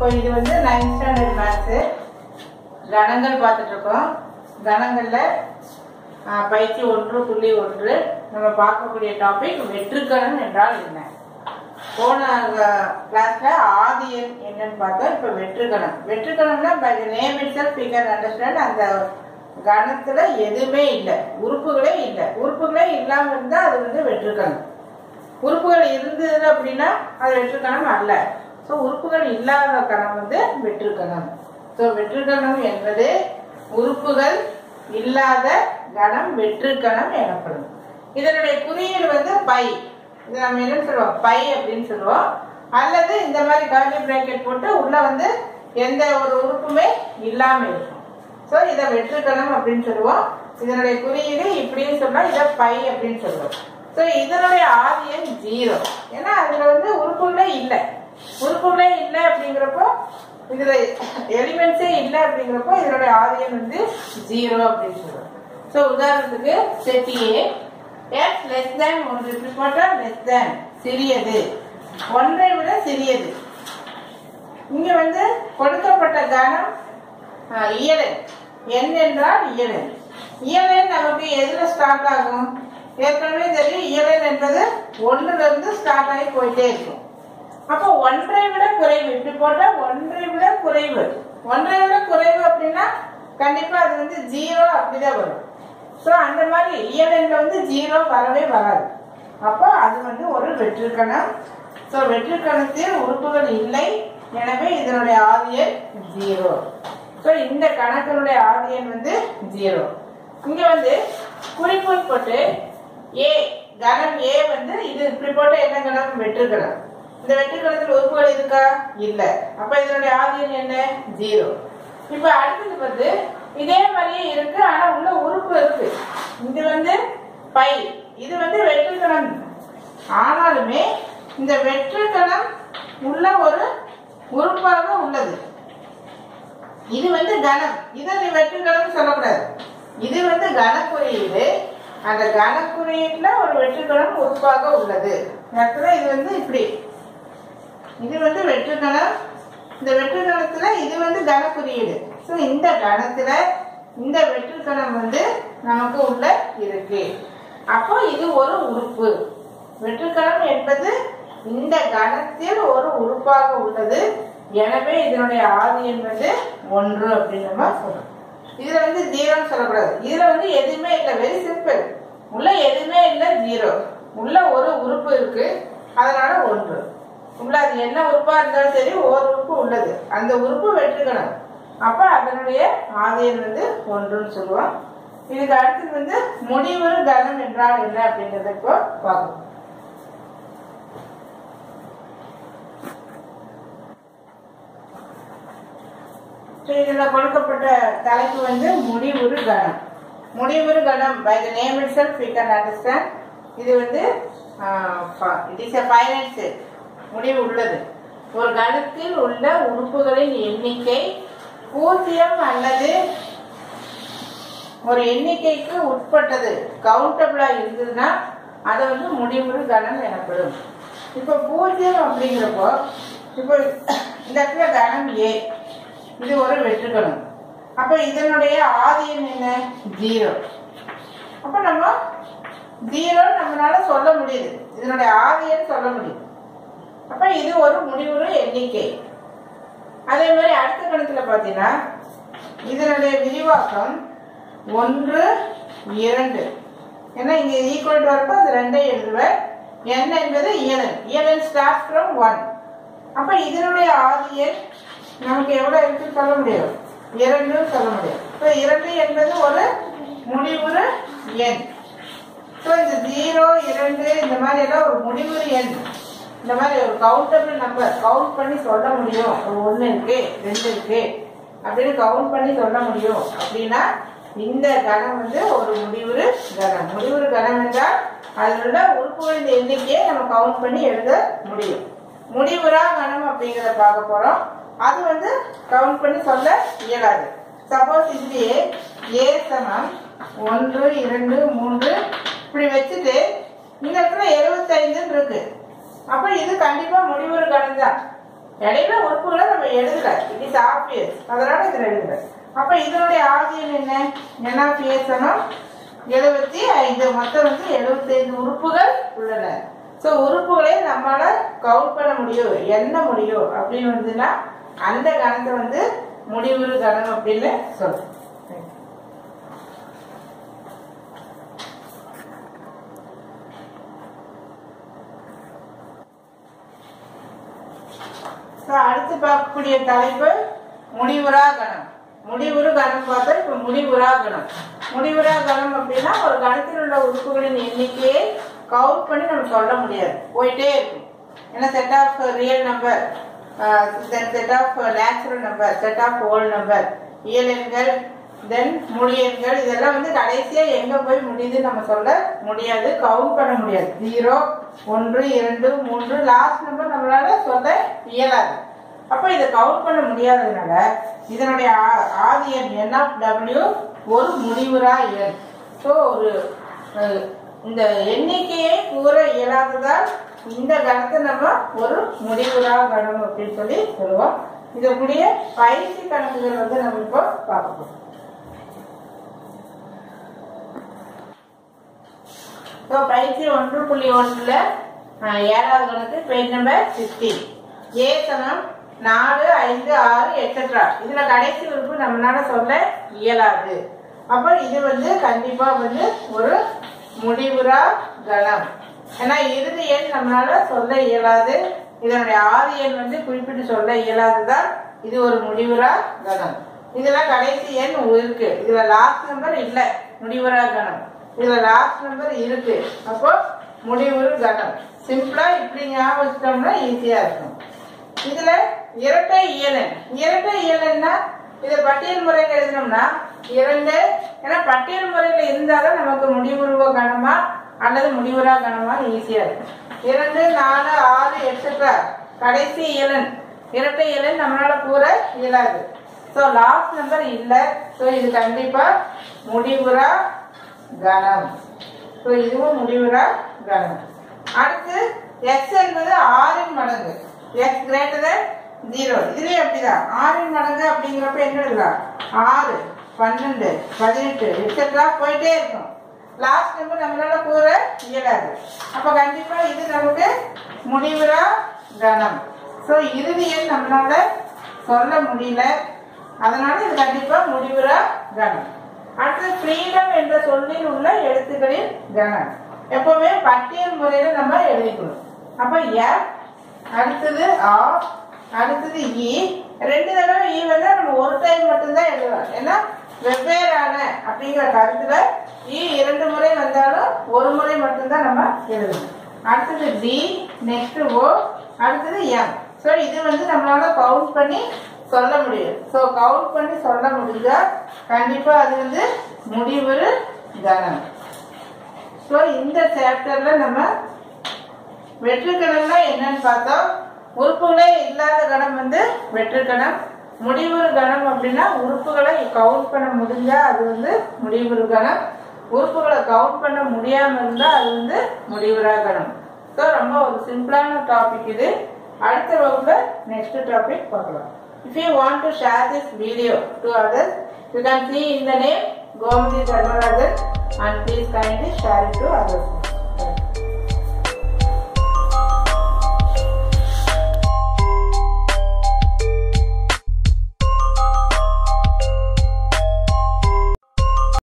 இப்போ இது வந்து நைன்த் ஸ்டாண்டர்ட் மேத்ஸு கணங்கள் பார்த்துட்டு இருக்கோம் கணங்கள்ல ஆ, பயிற்சி ஒன்று புள்ளி ஒன்று நம்ம பார்க்கக்கூடிய டாபிக் வெற்றுக்கணம் என்றால் என்ன போன கிளாஸ்ல ஆதி எண் என்னன்னு பார்த்தோம் இப்போ வெற்றுக்கணம் வெற்றுக்கணம்னா by name itself you can understand அந்த கணத்துல எதுவுமே இல்லை உறுப்புகளே இல்லை உறுப்புகளே இல்லாம இருந்தா அது வந்து வெற்றுக்கணம் உறுப்புகள் இருந்தது அப்படின்னா அது வெற்றுக்கணம் அல்ல ஸோ உறுப்புகள் இல்லாத கணம் வந்து வெற்றுக்கணம் ஸோ வெற்றுக்கணம் என்பது உறுப்புகள் இல்லாத கணம் வெற்றுக்கணம் எனப்படும் இதனுடைய குறியீடு வந்து பை இது நம்ம என்ன சொல்லுவோம் பை அப்படின்னு சொல்லுவோம் அல்லது இந்த மாதிரி கர்லி பிராக்கெட் போட்டு உள்ள வந்து எந்த ஒரு உறுப்புமே இல்லாம இருக்கும் ஸோ இதை வெற்றுக்கணம் அப்படின்னு சொல்லுவோம் இதனுடைய குறியீடு இப்படின்னு சொன்னா இதை பை அப்படின்னு சொல்லுவோம் ஸோ இதனுடைய ஆதியம் ஜீரோ ஏன்னா அதுல வந்து உறுப்புகளே இல்லை உறுப்புகளே இல்லை அப்படிங்கிறப்போ இதுல எலிமெண்ட்ஸே இல்லை அப்படிங்கிறப்போ இதனுடைய ஆதியம் வந்து ஜீரோ அப்படின்னு சொல்லுவோம் ஸோ உதாரணத்துக்கு set A x less than ஒன்று இப்படி போட்டா லெஸ் தேன் சிறியது ஒன்றை விட சிறியது இங்க வந்து கொடுக்கப்பட்ட கணம் ஆஹ், இயலன் என் என்றால் இயலன் இயலன் நமக்கு எதுல ஸ்டார்ட் ஆகும் ஏற்கனவே தெரியும் இயலன் என்பது ஒண்ணுல இருந்து ஸ்டார்ட் ஆகி போயிட்டே இருக்கும் அப்போ ஒன்றை விட குறைவு இப்படி போட்டா ஒன்றை விட குறைவு ஒன்றை விட குறைவு அப்படின்னா கண்டிப்பா அது வந்து ஜீரோ அப்படிதான் வரும் ஸோ அந்த மாதிரி இயலன்ல வந்து ஜீரோ வரவே வராது அப்போ அது வந்து ஒரு வெற்றுக்கணம் ஸோ வெற்றுக்கணத்தில் உறுப்புகள் இல்லை எனவே இதனுடைய ஆதியன் ஜீரோ ஸோ இந்த கணக்கினுடைய ஆதியன் வந்து ஜீரோ இங்க வந்து குறிப்புன்னு போட்டு ஏ கணம் ஏ வந்து இது இப்படி போட்ட என்ன கணம் வெற்றுக்கணம் இந்த வெற்றுக்கணத்தில் உறுப்புகள் இருக்கா இல்ல அப்ப இதனுடைய ஆதியன் என்ன ஜீரோ இப்ப அடுத்தது வந்து இதே மாதிரியே இருக்கு ஆனா உள்ள உறுப்பு இருக்கு இது வந்து பை இது வந்து வெற்றுக்கணம் ஆனாலுமே இந்த வெற்றுக்கணம் உள்ள ஒரு உறுப்பாக உள்ளது இது வந்து கணம் இதை நீ வெற்றுக்கணம் சொல்லக்கூடாது இது வந்து கனக்குறியீடு அந்த கனக்குறியீட்டுல ஒரு வெற்றுக்கணம் உறுப்பாக உள்ளது ஆக்சுவலா இது வந்து இப்படி இது வந்து வெற்றுக்கணம் இந்த வெற்றுக்கணத்துல இது வந்து கனக்குறியீடு ஸோ இந்த கணத்துல இந்த வெற்றுக்கணம் வந்து நமக்கு உள்ள இருக்கு அப்போ இது ஒரு உறுப்பு வெற்றுக்கணம் என்பது இந்த கணத்தில் ஒரு உறுப்பாக உள்ளது எனவே இதனுடைய ஆதியம் வந்து ஒன்று அப்படின்னு நம்ம சொல்லணும் இதுல வந்து ஜீரோன்னு சொல்லக்கூடாது இதுல வந்து எதுவுமே இல்லை வெரி சிம்பிள் உள்ள எதுவுமே இல்லை ஜீரோ உள்ள ஒரு உறுப்பு இருக்கு அதனால ஒன்று உள்ள அது என்ன உறுப்பா இருந்தாலும் சரி ஒரு உறுப்பு உள்ளது அந்த உறுப்பு வெற்றுக்கணும் அப்ப அதனுடைய ஆதியம் வந்து ஒன்றுன்னு சொல்லுவோம் இதுக்கு அடுத்தது வந்து முடிவுறு கணம் என்றால் என்ன அப்படிங்கறத இப்போ பார்க்கணும் So, இதுல கொடுக்கப்பட்ட தலைப்பு வந்து முடிவுறு கணம் முடிவுறு கணம் by the name itself you can understand இது வந்து it is a final set முடிவு உள்ளது ஒரு கணத்தில் உள்ள உறுப்புகளின் எண்ணிக்கை பூஜ்ஜியம் அல்லது ஒரு எண்ணிக்கைக்கு உட்பட்டது கவுண்டபிளா இருந்ததுன்னா அது வந்து முடிவுறு கணம் எனப்படும் இப்போ பூஜ்ஜியம் அப்படிங்கிறப்போ இப்போ இந்த இடத்துல கணம் ஏ இது ஒரு வெற்றுக்கணம் அப்ப இதனுடைய ஆதியம் என்ன ஜீரோ அப்ப நம்ம ஜீரோ நம்மளால சொல்ல முடியுது இதனுடைய ஆதியம் சொல்ல முடியுது அப்ப இது ஒரு முடிவுறு எண்ணிக்கை அதே மாதிரி அடுத்த கணத்துல பாத்தீங்கன்னா இதனுடைய விரிவாக்கம் ஒன்று இரண்டு ஏன்னா இங்க ஈக்குவல் வரப்போ அது ரெண்டே எழுதுவேன் n என்பது இயலன் இயலன் ஸ்டார்ட் ஃப்ரம் ஒன் அப்ப இதனுடைய ஆதியன் நமக்கு எவ்வளவு இருக்குன்னு சொல்ல முடியும் இரண்டுன்னு சொல்ல முடியும் இப்போ இரண்டு என்பது ஒரு முடிவுறு எண் ஸோ இந்த ஜீரோ இரண்டு இந்த மாதிரி எல்லாம் ஒரு முடிவுறு எண் இந்த மாதிரி ஒரு கவுண்டபிள் நம்பர் கவுண்ட் பண்ணி சொல்ல முடியும் ஒரு ஒன்று இருக்கு ரெண்டு இருக்கு அப்படின்னு கவுண்ட் பண்ணி சொல்ல முடியும் அப்படின்னா இந்த கணம் வந்து ஒரு முடிவுறு கணம் முடிவுறு கணம் என்றால் அதில் உள்ள உறுப்புகளின் எண்ணிக்கையை நம்ம கவுண்ட் பண்ணி எழுத முடியும் முடிவுறா கணம் அப்படிங்கிறத பார்க்க போறோம் அது வந்து கவுண்ட் பண்ணி சொல்ல இயலாது சப்போஸ் இதுலயே ஏ சமம் ஒன்று இரண்டு மூன்று இப்படி வச்சுட்டு இந்த இடத்துல எழுபத்தைந்துன்னு இருக்கு அப்ப இது கண்டிப்பா முடிவுறு கணம் தான் இடையில உறுப்புகளை நம்ம எழுதல இட் இஸ் ஆப்வியஸ் அதனால இதில் எழுதல அப்ப இதனுடைய ஆதியம் என்ன என் ஆஃப் ஏசனம் எழுபத்தி ஐந்து மொத்தம் வந்து எழுபத்தி ஐந்து உறுப்புகள் உள்ளன ஸோ உறுப்புகளை நம்மளால கவுண்ட் பண்ண முடியும் எண்ண முடியும் அப்படின்னு வந்துன்னா அந்த கணத்தை வந்து முடிவுறு கணம் அப்படின்னு சொல்றோம் ஸோ அடுத்து பார்க்கக்கூடிய தலைப்பு முடிவுறா கணம் முடிவுறு கணம் பார்த்தா இப்போ முடிவுறா கணம் முடிவுறா கணம் அப்படின்னா ஒரு கணத்தில் உள்ள உறுப்புகளின் எண்ணிக்கையை கவுண்ட் பண்ணி நம்ம சொல்ல முடியாது போயிட்டே இருக்கும் ஏன்னா set of real number set of natural number set of whole number இயல் எண்கள் தென் முழு எண்கள் இதெல்லாம் வந்து கடைசியா எங்க போய் முடியுதுன்னு நம்ம சொல்ல முடியாது கவுண்ட் பண்ண முடியாது ஜீரோ ஒன்று இரண்டு மூன்று லாஸ்ட் நம்பர் நம்மளால சொல்ல இயலாது அப்ப இதை கவுண்ட் பண்ண முடியாததுனால இதனுடைய ஆ- ஆதி எண் என் ஆஃப் டபிள்யூ ஒரு முடிவுறா எண் ஸோ ஒரு அஹ், இந்த எண்ணிக்கையை கூற இயலாததால் இந்த கணத்தை நம்ம ஒரு முடிவுறா கணம் அப்படின்னு சொல்லி சொல்லுவோம் இதற்குரிய பயிற்சி கணக்குகள் வந்து நம்ம இப்போ பார்க்க போறோம் ஸோ பயிற்சி ஒன்று புள்ளி ஒன்றில் ஏழாவது கணக்கு பேஜ் நம்பர் சிக்ஸ்டீன் ஏ சமம் நாலு ஐந்து ஆறு எட்ஸெட்ரா இதில் கடைசி உறுப்பு நம்மளால சொல்ல இயலாது அப்போ இது வந்து கண்டிப்பாக வந்து ஒரு முடிவுறா கணம் ஏன்னா இறுதி எண் நம்மளால சொல்ல இயலாது இதனுடைய ஆதி எண் வந்து குறிப்பிட்டு சொல்ல இயலாததால் இது ஒரு முடிவுறா கணம் இதுல கடைசி எண் இருக்கு இதுல லாஸ்ட் நம்பர் இல்ல முடிவுறா கணம் இதுல லாஸ்ட் நம்பர் இருக்கு அப்போ முடிவுறு கணம் சிம்பிளா இப்படி ஞாபகம் வச்சிட்டோம்னா ஈஸியா இருக்கும் இதுல இரட்டை இயலன் இரட்டை இயலன்னா இதை பட்டியல் முறையில் எழுதினோம்னா இரண்டு ஏன்னா பட்டியல் முறையில் இருந்தாதான் நமக்கு முடிவுருவ கணமா அல்லது முடிவுறா கணமா ஈஸியா இருக்கும் இரண்டு நாலு ஆறு எட்ஸெட்ரா கடைசி இயலன் இரட்டை இயலன் நம்மளால கூற இயலாது ஸோ லாஸ்ட் நம்பர் இல்லை ஸோ இது கண்டிப்பா முடிவுறா கணம் ஸோ இதுவும் முடிவுறா கணம் அடுத்து எக்ஸ் என்பது ஆறின் மடங்கு எக்ஸ் கிரேட்டர் தென் ஜீரோ இதுலயும் அப்படிதான் ஆறின் மடங்கு அப்படிங்கிறப்ப என்ன எழுதலாம் ஆறு பன்னெண்டு பதினெட்டு எக்ஸெட்ரா போயிட்டே இருக்கும் லாஸ்ட் நம்பர் நம்மளால கூற இயலாது அப்ப கண்டிப்பா இது நமக்கு முடிவுறா கணம் ஸோ இறுதி எண் நம்மளால சொல்ல முடியல அதனால இது கண்டிப்பா முடிவுறா கணம் அடுத்து ஃப்ரீடம் என்ற சொல்லில் உள்ள எழுத்துக்களின் கணம் எப்பவுமே பட்டியல் முறையில நம்ம எழுதிக்கணும் அப்ப எஃப் அடுத்தது ஆ அடுத்தது இ ரெண்டு தடவை இ வந்து நம்ம ஒரு டைம் மட்டும்தான் எழுதலாம் ஏன்னா வெவ்வேறான அப்படிங்கிற கருத்துல இ இரண்டு முறை வந்தாலும் ஒரு முறை மட்டும்தான் நம்ம எழுதணும் அடுத்தது டி நெக்ஸ்ட் ஓ அடுத்தது எம் ஸோ இது வந்து நம்மளால கவுண்ட் பண்ணி சொல்ல முடியும் ஸோ கவுண்ட் பண்ணி சொல்ல முடிஞ்சா கண்டிப்பா அது வந்து முடிவுறு கணம் ஸோ இந்த சாப்டர்ல நம்ம வெற்றுக்கணம்னா என்னன்னு பார்த்தோம் உறுப்புகளே இல்லாத கணம் வந்து வெற்றுக்கணம் முடிவுறு கணம் அப்படின்னா உறுப்புகளை கவுண்ட் பண்ண முடிஞ்சா அது வந்து முடிவுறு கணம் உறுப்புகளை கவுண்ட் பண்ண முடியாம இருந்தா அது வந்து முடிவுறா கணம் ஸோ ரொம்ப ஒரு சிம்பிளான டாபிக் இது அடுத்த வகுப்புல நெக்ஸ்ட் டாபிக் பார்க்கலாம் if you want to share this video to others you can see in the name Gomati Dharmarajan and please kindly share it to others.